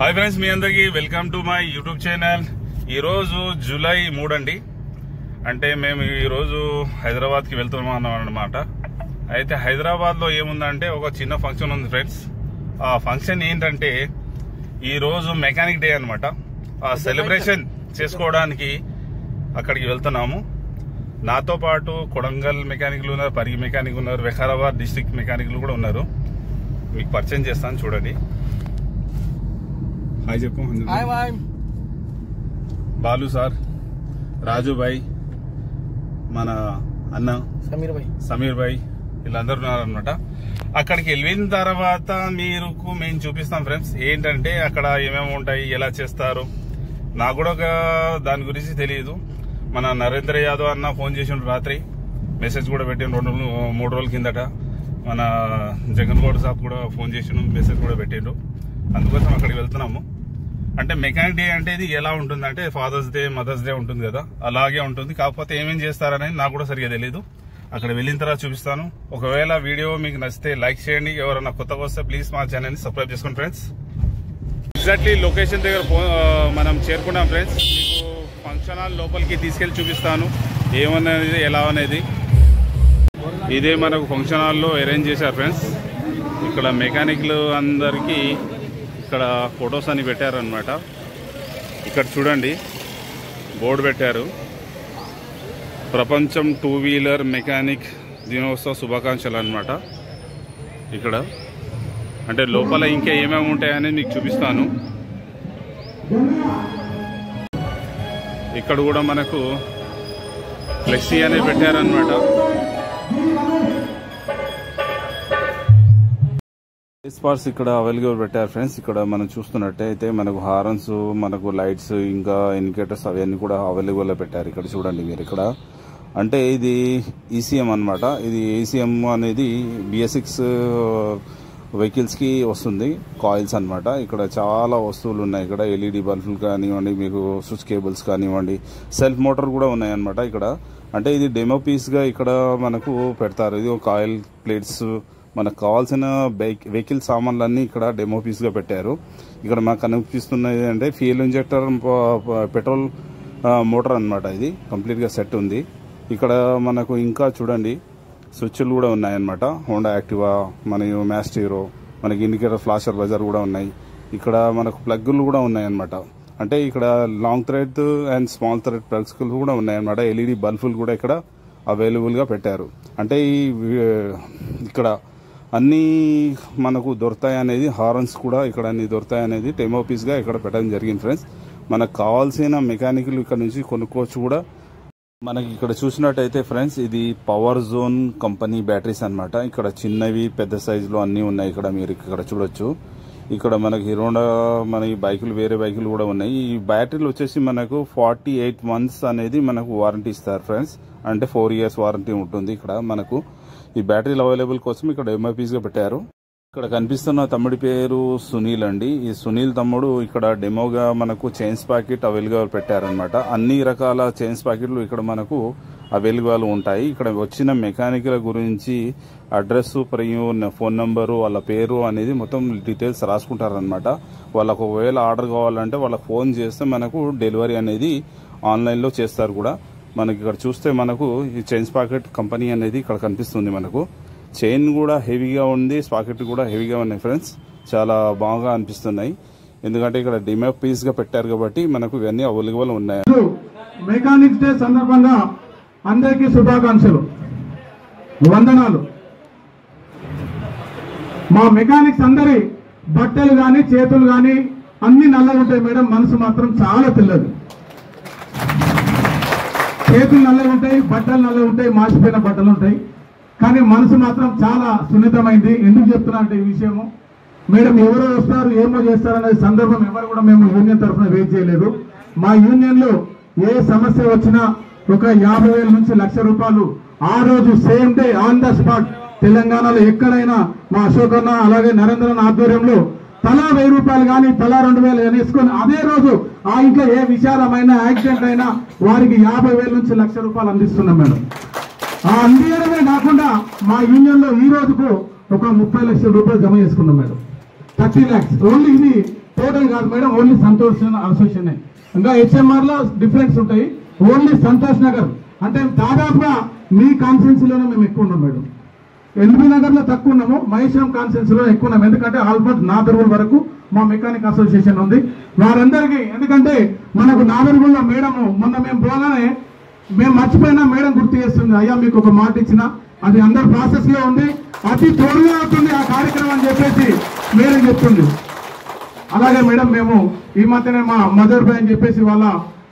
Hi friends మీ అందరికి welcome to my YouTube channel ఈ రోజు జూలై మూడు అండి అంటే మేము ఈ రోజు హైదరాబాద్ కి వెళ్తున్నాం అన్నమాట అయితే హైదరాబాద్ లో ఏముందంటే ఒక చిన్న ఫంక్షన్ ఉంది ఫ్రెండ్స్ ఆ ఫంక్షన్ ఏంటంటే ఈ రోజు మెకానిక్ డే అన్నమాట ఆ సెలబ్రేషన్ చేసుకోవడానికి అక్కడికి వెళ్తున్నాము నాతో పాటు కొడంగల్ మెకానిక్లు ఉన్నారు పరిగి మెకానిక్ ఉన్నారు వికారాబాద్ డిస్ట్రిక్ట్ మెకానిక్లు కూడా ఉన్నారు మీకు పరిచయం చేస్తాను చూడండి హాయ్ చెప్పు అందరికీ. Hi bye Balu sir Raju భాయ్ మన అన్న సమీర్ భాయ్ సమీర్ భాయ్ వీళ్ళందరూ ఉన్నారనమాట అక్కడికి వెళ్ళిన తర్వాత మీరు మేము చూపిస్తాం ఫ్రెండ్స్ ఏంటంటే అక్కడ ఏమేమి ఉంటాయి ఎలా చేస్తారు నాకు కూడా ఒక దాని గురించి తెలియదు మన నరేంద్ర యాదవ్ అన్న ఫోన్ చేసిండు రాత్రి మెసేజ్ కూడా పెట్టిండు రెండు రోజులు మూడు రోజుల కిందట మన జగన్ గౌడ్ సాబ్ కూడా ఫోన్ చేసిండు మెసేజ్ కూడా పెట్టిండు అందుకోసం అక్కడికి వెళ్తున్నాము అంటే మెకానిక్ డే అంటే ఇది ఎలా ఉంటుంది అంటే ఫాదర్స్ డే మదర్స్ డే ఉంటుంది కదా అలాగే ఉంటుంది కాకపోతే ఏమేం చేస్తారనేది నాకు కూడా సరిగా తెలియదు అక్కడ వెళ్ళిన తర్వాత చూపిస్తాను ఒకవేళ వీడియో మీకు నచ్చితే లైక్ చేయండి ఎవరైనా కొత్తగా వస్తే ప్లీజ్ మా ఛానల్ ని సబ్స్క్రైబ్ చేసుకోండి ఫ్రెండ్స్ ఎగ్జాక్ట్లీ లొకేషన్ దగ్గర పో- ఆ, మనం చేరుకున్నాం ఫ్రెండ్స్ మీకు ఫంక్షన్ హాల్ లోపలికి తీసుకెళ్లి చూపిస్తాను ఏమనేది ఎలా అనేది ఇదే మనకు ఫంక్షన్ హాల్లో అరేంజ్ చేశారు ఫ్రెండ్స్ ఇక్కడ మెకానిక్లు అందరికీ ఇక్కడ ఫొటోస్ అని పెట్టారనమాట ఇక్కడ చూడండి బోర్డు పెట్టారు ప్రపంచం టూ వీలర్ మెకానిక్ దినోత్సవ శుభాకాంక్షలు అనమాట ఇక్కడ అంటే లోపల ఇంకా ఏమేమి ఉంటాయని మీకు చూపిస్తాను ఇక్కడ కూడా మనకు ఫ్లెక్సీ అనేది పెట్టారనమాట స్పార్స్ ఇక్కడ అవైలబుల్ పెట్టారు ఫ్రెండ్స్ ఇక్కడ మనం చూస్తున్నట్టయితే మనకు హారన్స్ మనకు లైట్స్ ఇంకా ఇండికేటర్స్ అవన్నీ కూడా అవైలబుల్ పెట్టారు ఇక్కడ చూడండి మీరు ఇక్కడ అంటే ఇది ఈసీఎం అన్నమాట ఇది ఈసీఎం అనేది బిఎస్ సిక్స్ వెహికల్స్ కి వస్తుంది కాయిల్స్ అన్నమాట ఇక్కడ చాలా వస్తువులు ఉన్నాయి ఇక్కడ ఎల్ఈడి బల్బులు కానివ్వండి మీకు స్విచ్ కేబుల్స్ కానివ్వండి సెల్ఫ్ మోటార్ కూడా ఉన్నాయి అన్నమాట ఇక్కడ అంటే ఇది డెమో పీస్ గా ఇక్కడ మనకు పెడతారు ఇది ఒక ఆయిల్ ప్లేట్స్ మనకు కావాల్సిన బైక్ వెహికల్ సామాన్లన్నీ ఇక్కడ డెమో పీస్ గా పెట్టారు ఇక్కడ మాకు కనిపిస్తున్నది అంటే ఫ్యూయల్ ఇంజెక్టర్ పెట్రోల్ మోటార్ అన్నమాట ఇది కంప్లీట్ గా సెట్ ఉంది ఇక్కడ మనకు ఇంకా చూడండి స్విచ్లు కూడా ఉన్నాయన్నమాట హోండా యాక్టివా మరియు మ్యాస్టీరో మనకి ఇండికేటర్ ఫ్లాషర్ బజార్ కూడా ఉన్నాయి ఇక్కడ మనకు ప్లగ్లు కూడా ఉన్నాయన్నమాట అంటే ఇక్కడ long thread and small thread plugs కూడా ఉన్నాయన్నమాట ఎల్ఈడి బల్బులు కూడా ఇక్కడ అవైలబుల్ గా పెట్టారు అంటే ఈ వి- ఇక్కడ అన్ని మనకు దొరుకుతాయి అనేది హారన్స్ కూడా ఇక్కడ అన్ని దొరుకుతాయి అనేది డెమో పీస్ గా ఇక్కడ పెట్టడం జరిగింది ఫ్రెండ్స్ మనకు కావాల్సిన మెకానికల్ ఇక్కడ నుంచి కొనుక్కోవచ్చు కూడా మనకి ఇక్కడ చూసినట్టయితే ఫ్రెండ్స్ ఇది పవర్ జోన్ కంపెనీ బ్యాటరీస్ అన్నమాట ఇక్కడ చిన్నవి పెద్ద సైజులో అన్ని ఉన్నాయి ఇక్కడ మీరు ఇక్కడ చూడొచ్చు ఇక్కడ మనకి హీరోండా మన ఈ బైకులు వేరే బైకులు కూడా ఉన్నాయి ఈ బ్యాటరీలు వచ్చేసి మనకు ఫార్టీ ఎయిట్ మంత్స్ అనేది మనకు వారంటీ ఇస్తారు ఫ్రెండ్స్ అంటే ఫోర్ ఇయర్స్ వారంటీ ఉంటుంది ఇక్కడ మనకు ఈ బ్యాటరీలు అవైలబుల్ కోసం ఇక్కడ ఎంఐపీస్ గా పెట్టారు ఇక్కడ కనిపిస్తున్న తమ్ముడి పేరు సునీల్ అండి ఈ సునీల్ తమ్ముడు ఇక్కడ డెమోగా మనకు చైన్స్ ప్యాకెట్ అవైలబుల్ పెట్టారనమాట అన్ని రకాల చైన్స్ ప్యాకెట్లు ఇక్కడ మనకు అవైలబుల్ ఉంటాయి ఇక్కడ వచ్చిన మెకానికల్ గురించి అడ్రస్ మరియు ఫోన్ నంబరు వాళ్ళ పేరు అనేది మొత్తం డీటెయిల్స్ రాసుకుంటారనమాట వాళ్ళకు ఒకవేళ ఆర్డర్ కావాలంటే వాళ్ళకి ఫోన్ చేస్తే మనకు డెలివరీ అనేది ఆన్లైన్లో చేస్తారు కూడా మనకి ఇక్కడ చూస్తే మనకు ఈ చైన్స్ ప్యాకెట్ కంపెనీ అనేది ఇక్కడ కనిపిస్తుంది మనకు చైన్ కూడా హెవీగా ఉంది స్పాకెట్ కూడా హెవీగా ఉన్నాయి ఫ్రెండ్స్ చాలా బాగా అనిపిస్తున్నాయి ఎందుకంటే ఇక్కడ డిమో పీస్ గా పెట్టారు కాబట్టి మనకు ఇవన్నీ అవైలబుల్ ఉన్నాయి ఈరోజు మెకానిక్స్ డే సందర్భంగా అందరికీ శుభాకాంక్షలు వందనాలు మా మెకానిక్స్ అందరి బట్టలు కానీ చేతులు కానీ అన్ని నల్లగా ఉంటాయి మేడం మనసు మాత్రం చాలా తెల్లది చేతులు నల్లగా ఉంటాయి బట్టలు నల్లగా ఉంటాయి మాసిపోయిన బట్టలు ఉంటాయి కానీ మనసు మాత్రం చాలా సున్నితమైంది ఎందుకు చెప్తున్నా అంటే ఈ విషయము మేడం ఎవరో వస్తారు ఏమో చేస్తారనే సందర్భం ఎవరు కూడా మేము యూనియన్ తరఫున వెయిట్ చేయలేదు మా యూనియన్ లో ఏ సమస్య వచ్చినా ఒక యాభై వేల నుంచి లక్ష రూపాయలు ఆ రోజు same day on the spot తెలంగాణలో ఎక్కడైనా మా అశోక్ అన్న అలాగే నరేంద్రన్ ఆధ్వర్యంలో తలా వెయ్యి రూపాయలు కానీ తలా రెండు వేలు కానీ వేసుకొని అదే రోజు ఆ ఇంట్లో ఏ విచారమైన యాక్సిడెంట్ అయినా వారికి యాభై వేల నుంచి లక్ష రూపాయలు అందిస్తున్నాం మేడం ఆ అందియడమే కాకుండా మా యూనియన్ లో ఈ రోజుకు ఒక ముప్పై లక్షల రూపాయలు జమ చేసుకున్నాం మేడం థర్టీ ల్యాక్స్ ఓన్లీ ఇది టోటల్ కాదు కాదు మేడం ఓన్లీ సంతోష్ అసోసియేషన్ ఇంకా హెచ్ఎంఆర్ లో డిఫరెన్స్ ఉంటాయి ఓన్లీ సంతోష్ నగర్ అంటే దాదాపుగా మీ కాన్ఫరెన్స్ లోనే మేము ఎక్కువ ఉన్నాం మేడం ఎల్బీ నగర్ లో తక్కువ ఉన్నాము మహేశ్వరం కాన్ఫరెన్స్ లో ఎక్కువ ఉన్నాము ఎందుకంటే ఆల్మోస్ట్ నాదర్గుల్ వరకు మా మెకానిక్ అసోసియేషన్ ఉంది వారందరికీ ఎందుకంటే మనకు నాదర్గుల్లో మేడం మొన్న మేము పోగానే మేము మర్చిపోయినా మేడం గుర్తు చేస్తుంది అయ్యా మీకు ఒక మాట ఇచ్చిన అది అందరు ప్రాసెస్ లో ఉంది అతి త్వరగా అవుతుంది ఆ కార్యక్రమం అని చెప్పేసి మేడం చెప్తుంది అలాగే మేడం మేము ఈ మధ్యనే మా మదర్ బాయ్ అని చెప్పేసి వాళ్ళ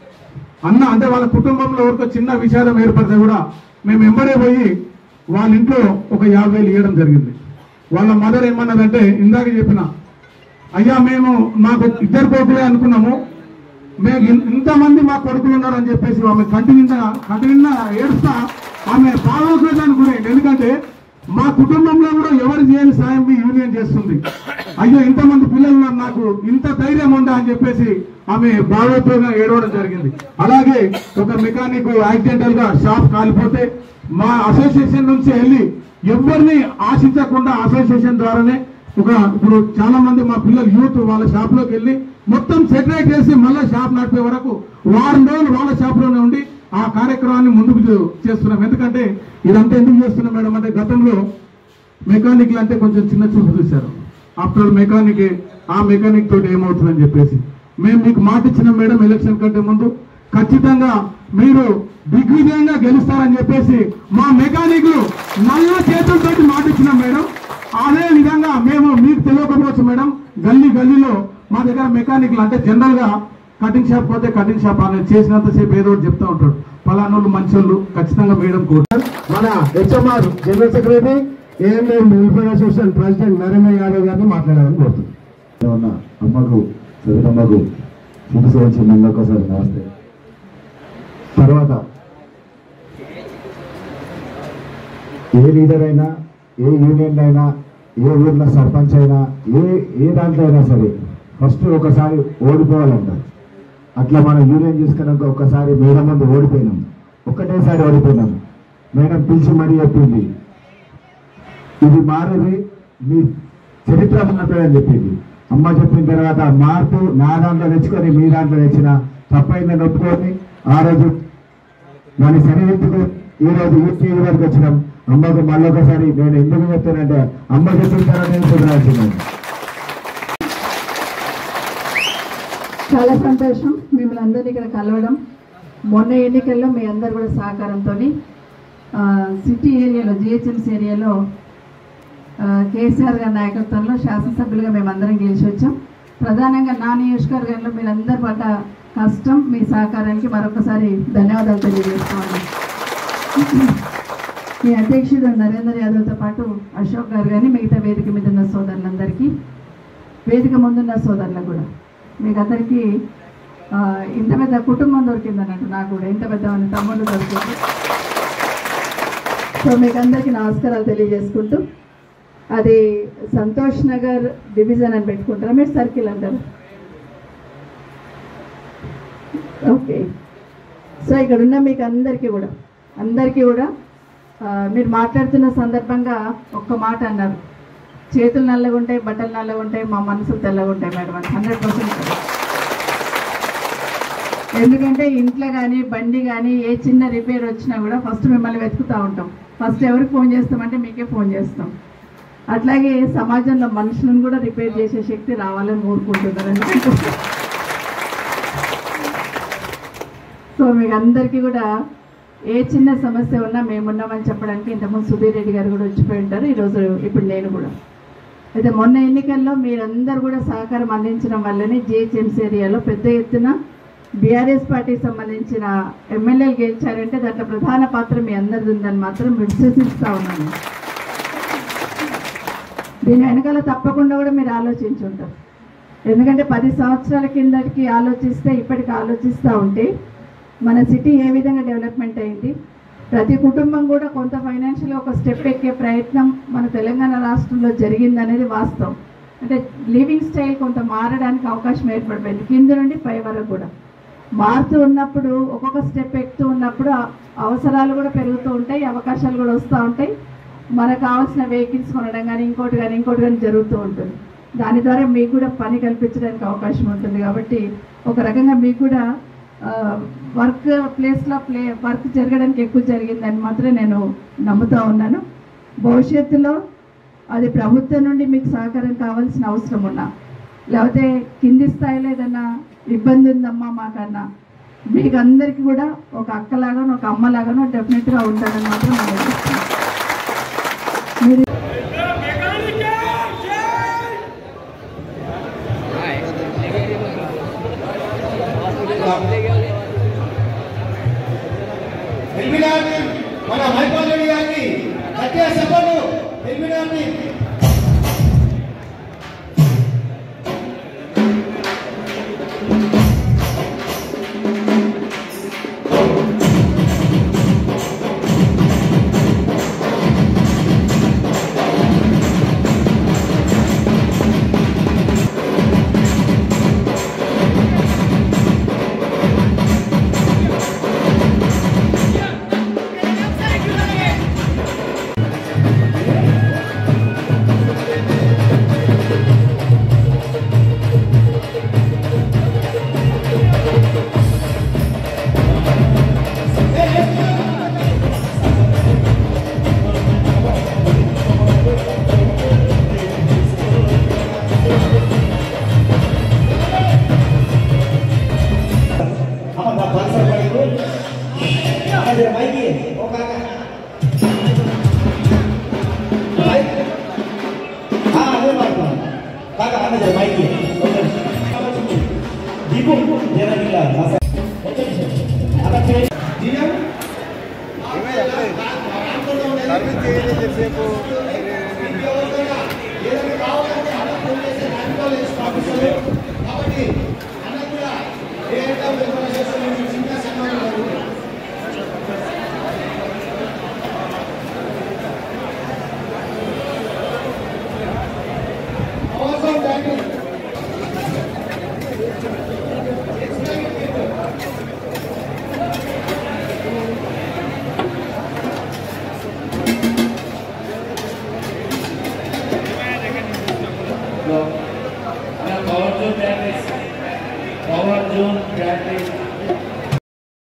అన్న అంటే వాళ్ళ కుటుంబంలో ఎవరికో చిన్న విషాదం ఏర్పడితే కూడా మేము ఎంబడే పోయి వాళ్ళ ఇంట్లో ఒక యాభై వేలు ఇవ్వడం జరిగింది వాళ్ళ మదర్ ఏమన్నదంటే ఇందాక చెప్పిన అయ్యా మేము మాకు ఇద్దరు కొడుకులే అనుకున్నాము మేము ఇన్- ఇంతమంది మా కొడుకులు ఉన్నారు అని చెప్పేసి ఆమె కంటి నిండా కంటి నిండా ఏడుస్తా ఆమె భావోద్వేగానికి గురైంది ఎందుకంటే మా కుటుంబంలో కూడా ఎవరు చేయని సాయం మీ యూనియన్ చేస్తుంది అయ్యో ఇంతమంది పిల్లలు ఉన్నారు నాకు ఇంత ధైర్యం ఉందా అని చెప్పేసి ఆమె భావోద్వేగంగా ఏడవడం జరిగింది అలాగే ఒక మెకానిక్ యాక్సిడెంటల్ గా షాప్ కాలిపోతే మా అసోసియేషన్ నుంచి వెళ్ళి ఎవరిని ఆశించకుండా అసోసియేషన్ ద్వారానే ఒక ఇప్పుడు చాలా మంది మా పిల్లలు యూత్ వాళ్ళ షాప్ లోకి వెళ్ళి మొత్తం సెటరేట్ చేసి మళ్ళీ షాప్ నడిపే వరకు వారం రోజులు వాళ్ళ షాప్ లోనే ఉండి ఆ కార్యక్రమాన్ని ముందుకు చే- చేస్తున్నాం ఎందుకంటే ఇదంతా ఎందుకు చేస్తున్నాం మేడం అంటే గతంలో మెకానిక్లు అంటే కొంచెం చిన్న చూపు చూశారు ఆఫ్టర్ ఆల్ మెకానిక్ ఆ మెకానిక్ తోటి ఏమవుతుందని చెప్పేసి మేము మీకు మాట ఇచ్చినాం మేడం ఎలక్షన్ కంటే ముందు ఖచ్చితంగా మీరు దిగ్విజయంగా గెలుస్తారని చెప్పేసి మా మెకానిక్లు నల్ల చేతులతోటి మాట ఇచ్చినాం మేడం అదే విధంగా మేము మీకు తెలియకపోవచ్చు మేడం గల్లీ గల్లీలో మా దగ్గర మెకానిక్లు అంటే జనరల్ గా కటింగ్ షాప్ పోతే కటింగ్ షాప్ అనేది చేసినంతసేపు ఏదో ఒకటి చెప్తా ఉంటాడు పలానోళ్ళు మంచోళ్ళు ఖచ్చితంగా మేడం కోరుతారు మన HMR general secretary AMM welfare association president Narendra Yadav గారిని మాట్లాడాలని కోరుతున్నాను ఉన్న అమ్మకు సవితమ్మకు శుభ సంవత్సరం మళ్ళొకసారి నమస్తే తర్వాత ఏ లీడర్ అయినా ఏ యూనియన్ అయినా ఏ ఊర్లో సర్పంచ్ అయినా ఏ ఏ దాంట్లో అయినా సరే ఫస్ట్ ఒకసారి ఓడిపోవాలంటారు అట్లా మనం యూనియన్ చేసుకున్నాక ఒకసారి మేడం ముందు ఓడిపోయినాం ఒక్కటేసారి ఓడిపోయినాం మేడం పిలిచి మరీ చెప్పింది ఇది మారేది మీ చరిత్ర ఉన్నదని చెప్పింది అమ్మ చెప్పిన తర్వాత మార్పు నా దాంట్లో తెచ్చుకొని మీ దాంట్లో తెచ్చిన తప్పైందని ఒప్పుకొని ఆ రోజు దాన్ని సరిదిద్దుకు ఈ రోజు ఈ టీవీ వరకు వచ్చినాం అమ్మకు మళ్ళొకసారి నేను ఎందుకు చెప్తానంటే అమ్మ చెప్పిన తర్వాత నేను సుధారించినాను చాలా సంతోషం మిమ్మల్ని అందరినీ ఇక్కడ కలవడం మొన్న ఎన్నికల్లో మీ అందరు కూడా సహకారంతో సిటీ ఏరియాలో జిహెచ్ఎంసీ ఏరియాలో ఆ, కేసీఆర్ గారి నాయకత్వంలో శాసనసభ్యులుగా మేమందరం గెలిచి వచ్చాం ప్రధానంగా నా నియోజకవర్గంలో మీరందరూ పడ్డ కష్టం మీ సహకారానికి మరొకసారి ధన్యవాదాలు తెలియజేస్తున్నాను మీ అధ్యక్షుడు నరేందర్ యాదవ్తో పాటు అశోక్ గారు కానీ మిగతా వేదిక మీద ఉన్న సోదరులందరికీ వేదిక ముందున్న సోదరులకు కూడా మీకు అందరికీ ఆ, ఇంత పెద్ద కుటుంబం దొరికింది అన్నట్టు నాకు కూడా ఇంత పెద్ద మంది తమ్ముళ్ళు దొరికింది సో మీకు అందరికీ నమస్కారాలు తెలియజేసుకుంటూ అది సంతోష్ నగర్ డివిజన్ అని పెట్టుకుంటారా మీరు సర్కిల్ అంటారు ఓకే సో ఇక్కడ ఉన్న మీకు అందరికీ కూడా అందరికీ కూడా ఆ, మీరు మాట్లాడుతున్న సందర్భంగా ఒక్క మాట అన్నారు చేతులు నల్లగా ఉంటాయి బట్టలు నల్లగా ఉంటాయి మా మనసులు తెల్లగా ఉంటాయి మేడం అని హండ్రెడ్ పర్సెంట్ ఎందుకంటే ఇంట్లో కానీ బండి కానీ ఏ చిన్న రిపేర్ వచ్చినా కూడా ఫస్ట్ మిమ్మల్ని వెతుకుతూ ఉంటాం ఫస్ట్ ఎవరికి ఫోన్ చేస్తామంటే మీకే ఫోన్ చేస్తాం అట్లాగే సమాజంలో మనుషులను కూడా రిపేర్ చేసే శక్తి రావాలని కోరుకుంటున్నారు ఎందుకంటే సో మీకు అందరికీ కూడా ఏ చిన్న సమస్య ఉన్నా మేమున్నామని చెప్పడానికి ఇంతకుముందు సుధీర్ రెడ్డి గారు కూడా వచ్చిపోయి ఉంటారు ఈరోజు ఇప్పుడు నేను కూడా అయితే మొన్న ఎన్నికల్లో మీరందరూ కూడా సహకారం అందించడం వల్లనే జిహెచ్ఎంసీ ఏరియాలో పెద్ద ఎత్తున బీఆర్ఎస్ పార్టీకి సంబంధించిన ఎమ్మెల్యేలు గెలిచారంటే దాంట్లో ప్రధాన పాత్ర మీ అందరిది ఉందని మాత్రం విశ్వసిస్తా ఉన్నాను దీని వెనకాల తప్పకుండా కూడా మీరు ఆలోచించుంటారు ఎందుకంటే పది సంవత్సరాల కిందకి ఆలోచిస్తే ఇప్పటికి ఆలోచిస్తూ ఉంటే మన సిటీ ఏ విధంగా డెవలప్మెంట్ అయింది ప్రతి కుటుంబం కూడా కొంత ఫైనాన్షియల్గా ఒక స్టెప్ ఎక్కే ప్రయత్నం మన తెలంగాణ రాష్ట్రంలో జరిగింది అనేది వాస్తవం అంటే లివింగ్ స్టైల్ కొంత మారడానికి అవకాశం ఏర్పడిపోయింది కింద నుండి పై వరకు కూడా మారుతూ ఉన్నప్పుడు ఒక్కొక్క స్టెప్ ఎక్కుతూ ఉన్నప్పుడు ఆ అవసరాలు కూడా పెరుగుతూ ఉంటాయి అవకాశాలు కూడా వస్తూ ఉంటాయి మనకు కావాల్సిన వెహికల్స్ కొనడం కానీ ఇంకోటి కానీ ఇంకోటి కానీ జరుగుతూ ఉంటుంది దాని ద్వారా మీకు కూడా పని కల్పించడానికి అవకాశం ఉంటుంది కాబట్టి ఒక రకంగా మీకు కూడా వర్క్ ప్లేస్లో ప్లే వర్క్ జరగడానికి ఎక్కువ జరిగిందని మాత్రం నేను నమ్ముతా ఉన్నాను భవిష్యత్తులో అది ప్రభుత్వం నుండి మీకు సహకారం కావాల్సిన అవసరం ఉన్నా లేకపోతే కింది స్థాయిలో ఏదైనా ఇబ్బంది ఉందమ్మా మాకన్నా మీకు అందరికీ కూడా ఒక అక్కలాగానో ఒక అమ్మలాగానో డెఫినెట్గా ఉంటారని మాత్రం నేను చెప్తున్నాను. మీరు ఎల్బినార్ని మన మైపాల్ రెడ్డి గారిని గట్టిగా చెప్పండి ఎల్బినార్ని Power zone practice. Power zone practice.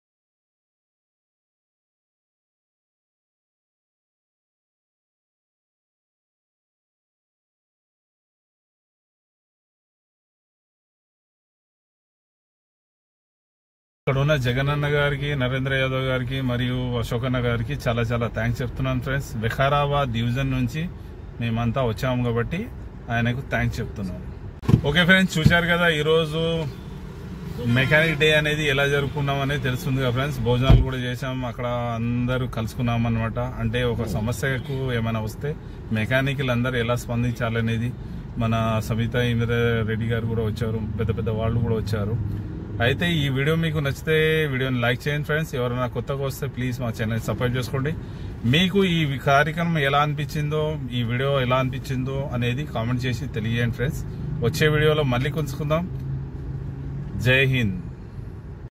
ఇక్కడ ఉన్న జగనన్న గారికి నరేంద్ర యాదవ్ గారికి మరియు అశోకన్న గారికి చాలా చాలా థ్యాంక్స్ చెప్తున్నాను ఫ్రెండ్స్ వికారాబాద్ డివిజన్ నుంచి మేమంతా వచ్చాము కాబట్టి ఆయనకు థ్యాంక్స్ చెప్తున్నాను ఓకే ఫ్రెండ్స్ చూశారు కదా ఈరోజు మెకానిక్ డే అనేది ఎలా జరుపుకున్నాం అనేది తెలుస్తుంది కదా ఫ్రెండ్స్ భోజనాలు కూడా చేసాం అక్కడ అందరూ కలుసుకున్నాం అనమాట అంటే ఒక సమస్యకు ఏమైనా వస్తే మెకానికల్ అందరూ ఎలా స్పందించాలనేది మన సబితా ఇంద్ర రెడ్డి గారు కూడా వచ్చారు పెద్ద పెద్ద వాళ్ళు కూడా వచ్చారు అయితే ఈ వీడియో మీకు నచ్చితే వీడియోని లైక్ చేయండి ఫ్రెండ్స్ ఎవరైనా కొత్తగా వస్తే ప్లీజ్ మా ఛానల్ సపోర్ట్ చేసుకోండి మీకు ఈ కార్యక్రమం ఎలా అనిపించిందో ఈ వీడియో ఎలా అనిపించిందో అనేది కామెంట్ చేసి తెలియజేయండి ఫ్రెండ్స్ వచ్చే వీడియోలో మళ్ళీ కొంచుకుందాం జై హింద్